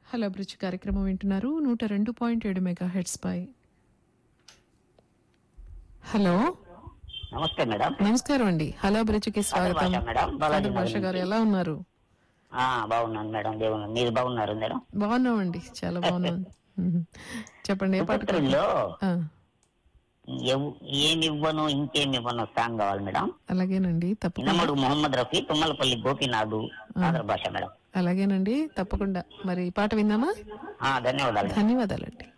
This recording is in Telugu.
హలో బ్రిడ్జ్ కార్యక్రమం వింటున్నారు నూట రెండు పాయింట్ ఏడు మెగా హెడ్స్ పై హలో నమస్తే మేడం నమస్కారం అండి హలో బ్రిడ్జ్కి స్వాగతం భాష మేడం బాలాజీ కాదర్ భాష గారు ఎలా ఉన్నారు ఆ, బాగున్నాను మేడం దేవుని మీరు బాగున్నారు మేడం బాగున్నామండి చాలా బాగున్నాం మ్మ్. చెప్పండి ఏ పాట కావాలి? పుత్రుల్లో ఆ, ఎవ్- ఏమి ఇవ్వను ఇంకేమి ఇవ్వను సాంగ్ కావాలి మేడం అలాగేనండి తప్పకుండా ఇన్నమడు మొహమ్మద్ రఫీ తుమ్మలపల్లి గోపీనాథు ఆంధ్ర భాష మేడం అలాగేనండి తప్పకుండా మరి ఈ పాట విందామా ఆ, ధన్యవాదాలు ధన్యవాదాలండి